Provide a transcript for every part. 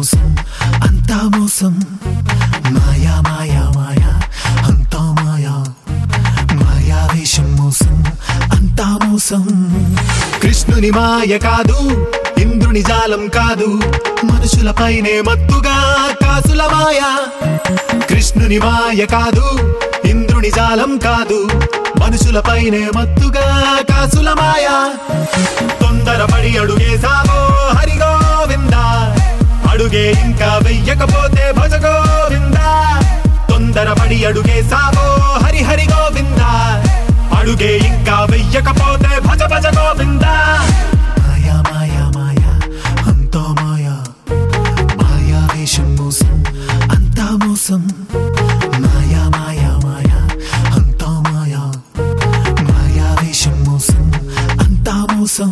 మోసం అంతా మోసం మాయా మాయా మాయా అంతా మాయా మాయా వేషం మోసం అంతా మోసం కృష్ణుని మాయ కాదు ఇంద్రుని జాలం కాదు మనుషులపైనే మత్తుగా కాసుల మాయ కృష్ణుని మాయ కాదు ఇంద్రుని జాలం కాదు మనుషులపైనే మత్తుగా కాసుల మాయ తొందరపడి అడుగేసావో హరి గోవింద అడుగే ఇంకా వెయ్యకపోతే భజ గోవింద తొందరపడి అడుగేసావో హరి హరి గోవింద అడుగే ఇంకా వెయ్యకపోతే భజ భజ గోవింద మాయా మాయా మాయా అంతా మాయా మాయా వేషం మోసం అంతా మోసం మాయా మాయా మాయా అంతా మాయా మాయా వేషం మోసం అంతా మోసం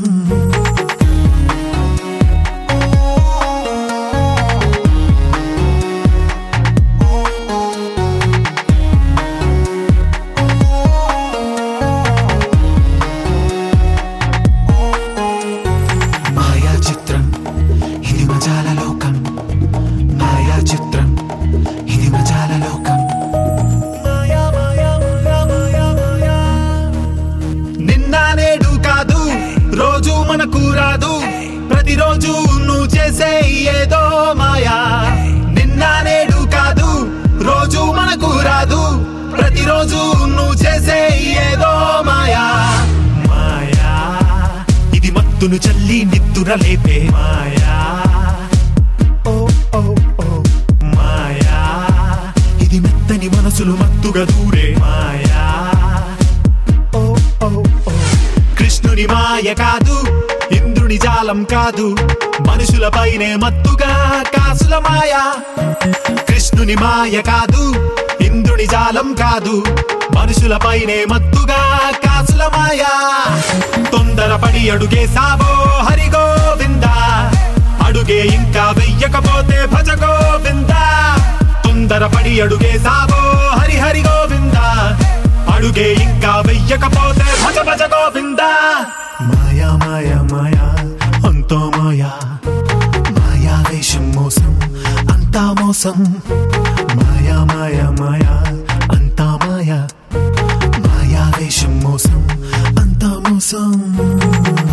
మాయా చిత్రం ఇది మజాల లోకం మాయా చిత్రం ఇది మజాల లోకం మాయా మాయా మాయా మాయా మాయా నిన్న నేడు కాదు రోజు మనకు రాదు ప్రతిరోజు నువ్వు చేసే ఏదో మాయా నిన్న నేడు కాదు రోజు మనకు రాదు ప్రతిరోజు నువ్వు చేసే ఏదో మాయా మాయా ఇది మత్తును చల్లి నిద్దుర లేపే మాయా ఓ ఓ ఓ మాయా ఇది మెత్తని మనసులు మత్తుగా దూరే మాయా ఓ ఓ ఓ కృష్ణుని మాయ కాదు ఇంద్రుని జాలం కాదు మనుషులపైనే మత్తుగా కాసుల మాయ కృష్ణుని మాయ కాదు ఇంద్రుని జాలం కాదు మనుషులపైనే మత్తుగా కాసుల మాయ తొందరపడి అడుగేసావో హరి గోవింద అడుగే ఇంకా వెయ్యకపోతే భజ గోవింద తొందరపడి అడుగేసావో హరి హరి గోవింద అడుగే ఇంకా వెయ్యకపోతే భజ భజ గోవింద మాయా మాయా మాయా అంతో మాయా మాయా వేషం మోసం అంతా మోసం మాయా మాయా మాయా అంతా మాయా మాయా వేషం మోసం అంతా మోసం